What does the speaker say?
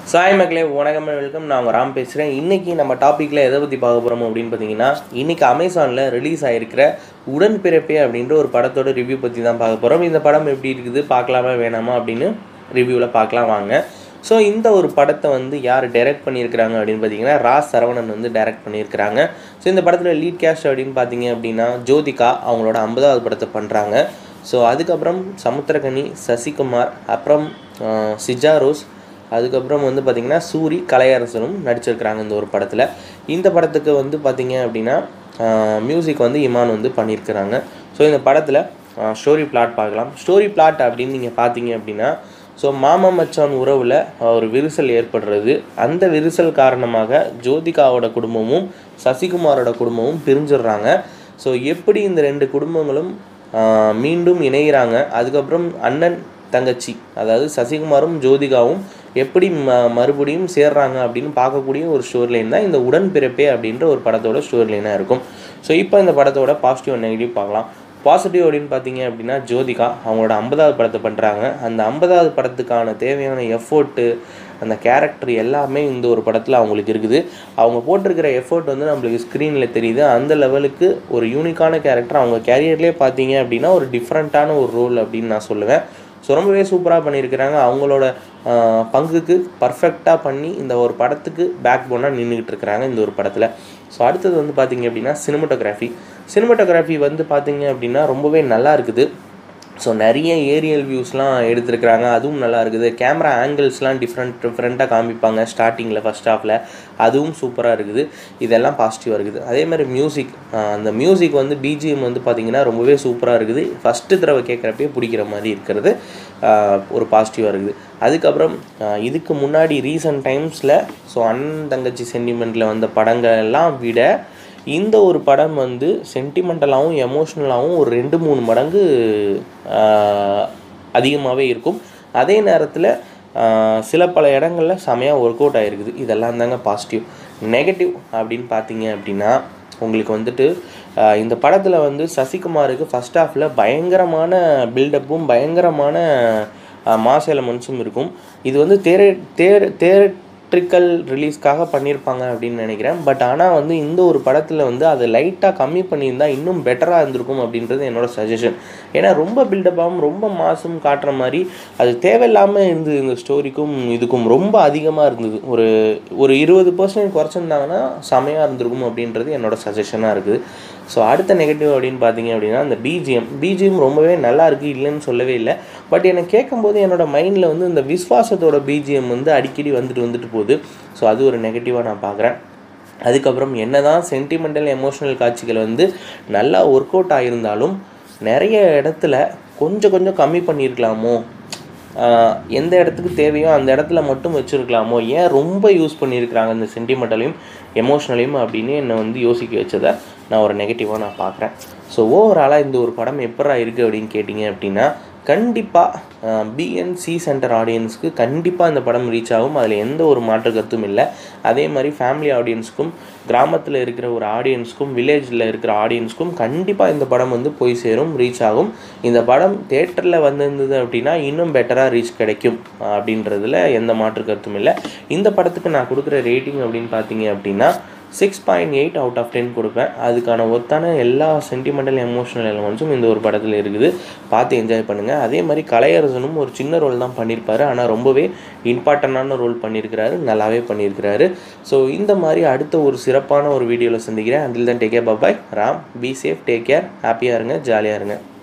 சாய் மக்களே வணக்கம் வெல்கம் நான் உங்கள் ராம் பேசுகிறேன் இன்றைக்கி நம்ம டாப்பிக்கில் எதை பற்றி பார்க்க போகிறோம் அப்படின்னு பார்த்தீங்கன்னா இன்றைக்கி அமேசானில் ரிலீஸ் ஆகிருக்கிற உடன்பிறப்பே அப்படின்ற ஒரு படத்தோட ரிவ்யூ பற்றி தான் பார்க்க போகிறோம் இந்த படம் எப்படி இருக்குது பார்க்கலாமா வேணாமா அப்படின்னு ரிவ்யூவில் பார்க்கலாம் வாங்க ஸோ இந்த ஒரு படத்தை வந்து யார் டைரக்ட் பண்ணியிருக்கிறாங்க அப்படின்னு பார்த்தீங்கன்னா ராஸ் சரவணன் வந்து டைரக்ட் பண்ணியிருக்கிறாங்க ஸோ இந்த படத்தில் லீட் கேஸ்ட் அப்படின்னு பார்த்தீங்க அப்படின்னா ஜோதிகா அவங்களோட ஐம்பதாவது படத்தை பண்ணுறாங்க ஸோ அதுக்கப்புறம் சமுத்திரகனி சசிகுமார் அப்புறம் ஆஹ், சிஜா ரோஸ் அதுக்கப்புறம் வந்து பார்த்திங்கன்னா சூரி கலையரசனும் நடிச்சிருக்கிறாங்க இந்த ஒரு படத்தில் இந்த படத்துக்கு வந்து பார்த்திங்க அப்படின்னா மியூசிக் வந்து இமான் வந்து பண்ணியிருக்கிறாங்க ஸோ இந்த படத்தில் ஸ்டோரி பிளாட் பார்க்கலாம் ஸ்டோரி பிளாட் அப்படின்னு நீங்கள் பார்த்தீங்க அப்படின்னா ஸோ மாமா மச்சான் உறவில் ஒரு விரிசல் ஏற்படுறது அந்த விரிசல் காரணமாக ஜோதிகாவோட குடும்பமும் சசிகுமாரோட குடும்பமும் பிரிஞ்சிடுறாங்க ஸோ எப்படி இந்த ரெண்டு குடும்பங்களும் ஆஹ், மீண்டும் இணைகிறாங்க அதுக்கப்புறம் அண்ணன் தங்கச்சி அதாவது சசிகுமாரும் ஜோதிகாவும் எப்படி ம மறுபடியும் சேர்றாங்க அப்படின்னு பார்க்கக்கூடிய ஒரு ஸ்டோரி லைன் தான் இந்த உடன்பிறப்பே அப்படின்ற ஒரு படத்தோட ஸ்டோரி லைனாக இருக்கும் ஸோ இப்போ இந்த படத்தோட பாசிட்டிவ் அண்ட் நெகட்டிவ் பார்க்கலாம் பாசிட்டிவ் அப்படின்னு பார்த்தீங்க அப்படின்னா ஜோதிகா அவங்களோட ஐம்பதாவது படத்தை பண்ணுறாங்க அந்த ஐம்பதாவது படத்துக்கான தேவையான எஃபோர்ட்டு அந்த கேரக்டர் எல்லாமே இந்த ஒரு படத்தில் அவங்களுக்கு இருக்குது அவங்க போட்டிருக்கிற எஃபோர்ட் வந்து நம்மளுக்கு ஸ்க்ரீனில் தெரியுது அந்த லெவலுக்கு ஒரு யூனிக்கான கேரக்டர் அவங்க கேரியர்லேயே பார்த்தீங்க அப்படின்னா ஒரு டிஃப்ரெண்ட்டான ஒரு ரோல் அப்படின்னு நான் சொல்லுவேன் ஸோ ரொம்பவே சூப்பராக பண்ணியிருக்கிறாங்க அவங்களோட ஆஹ், பங்குக்கு பர்ஃபெக்டாக பண்ணி இந்த ஒரு படத்துக்கு பேக் போனாக நின்றுக்கிட்டு இருக்கிறாங்க இந்த ஒரு படத்தில் ஸோ அடுத்தது வந்து பார்த்தீங்க அப்படின்னா சினிமட்டோகிராஃபி சினிமட்டோகிராஃபி வந்து பார்த்தீங்க அப்படின்னா ரொம்பவே நல்லா இருக்குது ஸோ நிறைய ஏரியல் வியூஸ்லாம் எடுத்திருக்கிறாங்க அதுவும் நல்லா இருக்குது கேமரா ஆங்கிள்ஸ்லாம் டிஃப்ரெண்ட் டிஃப்ரெண்ட்டாக காமிப்பாங்க ஸ்டார்டிங்கில் ஃபஸ்ட் ஹாஃபில் அதுவும் சூப்பராக இருக்குது இதெல்லாம் பாசிட்டிவாக இருக்குது அதே மாதிரி மியூசிக் அந்த மியூசிக் வந்து பிஜிஎம் வந்து பார்த்திங்கன்னா ரொம்பவே சூப்பராக இருக்குது ஃபஸ்ட்டு தடவை கேட்குறப்பே பிடிக்கிற மாதிரி இருக்கிறது ஆஹ், ஒரு பாசிட்டிவாக இருக்குது அதுக்கப்புறம் ஆஹ், இதுக்கு முன்னாடி ரீசன்ட் டைம்ஸில் ஸோ அண்ணன் தங்கச்சி சென்டிமெண்ட்டில் வந்த படங்கள் எல்லாம் விட இந்த ஒரு படம் வந்து சென்டிமெண்டலாகவும் எமோஷ்னலாகவும் ஒரு ரெண்டு மூணு மடங்கு அதிகமாகவே இருக்கும் அதே நேரத்தில் சில பல இடங்களில் செமையாக ஒர்க் அவுட் ஆகிருக்குது இதெல்லாம் தாங்க பாசிட்டிவ் நெகட்டிவ் அப்படின்னு பார்த்தீங்க அப்படின்னா உங்களுக்கு வந்துட்டு ஆஹ் இந்த படத்தில் வந்து சசிகுமாருக்கு ஃபஸ்ட் ஹாஃபில் பயங்கரமான பில்டப்பும் பயங்கரமான மாஸ் எலமெண்ட்ஸும் இருக்கும் இது வந்து தேரே தேர் தேட்ரிக்கல் ரிலீஸ்க்காக பண்ணியிருப்பாங்க அப்படின்னு நினைக்கிறேன் பட் ஆனால் வந்து இந்த ஒரு படத்தில் வந்து அதை லைட்டாக கம்மி பண்ணியிருந்தா இன்னும் பெட்டராக இருந்திருக்கும் அப்படின்றது என்னோட சஜஷன் ஏன்னா ரொம்ப பில்டப்பாகவும் ரொம்ப மாசும் காட்டுற மாதிரி அது தேவையில்லாமல் இருந்தது இந்த ஸ்டோரிக்கும் இதுக்கும் ரொம்ப அதிகமாக இருந்தது ஒரு ஒரு இருபது பர்சன்ட் குறைச்சிருந்தாங்கன்னா செமையாக இருந்திருக்கும் அப்படின்றது என்னோட சஜஷனாக இருக்குது ஸோ அடுத்த நெகட்டிவ் அப்படின்னு பார்த்தீங்க அப்படின்னா அந்த பிஜிஎம் பிஜிஎம் ரொம்பவே நல்லா இருக்குது இல்லைன்னு சொல்லவே இல்லை பட் எனக்கு கேட்கும்போது என்னோட மைண்டில் வந்து இந்த விஸ்வாசத்தோட பிஜிஎம் வந்து அடிக்கடி வந்துட்டு வந்துட்டு போகுது ஸோ அது ஒரு நெகட்டிவாக நான் பார்க்குறேன் அதுக்கப்புறம் என்னதான் சென்டிமெண்டல் எமோஷனல் காட்சிகள் வந்து நல்லா ஒர்க் அவுட் ஆகியிருந்தாலும் நிறைய இடத்துல கொஞ்சம் கொஞ்சம் கம்மி பண்ணியிருக்கலாமோ ஆஹ் எந்த இடத்துக்கு தேவையோ அந்த இடத்துல மட்டும் வச்சுருக்கலாமோ ஏன் ரொம்ப யூஸ் பண்ணியிருக்கிறாங்க இந்த சென்டிமெண்டலையும் எமோஷ்னலையும் அப்படின்னு என்னை வந்து யோசிக்க வச்சதை நான் ஒரு நெகட்டிவாக நான் பார்க்குறேன் ஸோ ஓவராலாக இந்த ஒரு படம் எப்படா இருக்குது அப்படின்னு கேட்டிங்க அப்படின்னா கண்டிப்பாக பிஎன்சி சென்டர் ஆடியன்ஸ்க்கு கண்டிப்பாக இந்த படம் ரீச் ஆகும் அதில் எந்த ஒரு மாற்று கருத்தும் இல்லை அதே மாதிரி ஃபேமிலி ஆடியன்ஸ்க்கும் கிராமத்தில் இருக்கிற ஒரு ஆடியன்ஸ்க்கும் வில்லேஜில் இருக்கிற ஆடியன்ஸ்க்கும் கண்டிப்பாக இந்த படம் வந்து போய் சேரும் ரீச் ஆகும் இந்த படம் தேட்டரில் வந்திருந்தது அப்படின்னா இன்னும் பெட்டராக ரீச் கிடைக்கும் அஹ் அப்படின்றதுல எந்த மாற்று கருத்தும் இல்லை இந்த படத்துக்கு நான் கொடுக்குற ரேட்டிங் அப்படின்னு பார்த்தீங்க அப்படின்னா six point eight out of ten கொடுப்பேன் அதுக்கான ஒத்தான எல்லா சென்டிமெண்டல் எமோஷனல் எலமெண்ட்ஸும் இந்த ஒரு படத்தில் இருக்குது பார்த்து என்ஜாய் பண்ணுங்கள் அதே மாதிரி கலையரசனும் ஒரு சின்ன ரோல் தான் பண்ணியிருப்பாரு ஆனால் ரொம்பவே இம்பார்ட்டண்டான ரோல் பண்ணியிருக்கிறாரு நல்லாவே பண்ணியிருக்கிறாரு ஸோ இந்த மாதிரி அடுத்த ஒரு சிறப்பான ஒரு வீடியோவில் சந்திக்கிறேன் அண்டில் தான் take care bye Ram be safe take care ஹாப்பியாக இருங்க ஜாலியாக இருங்க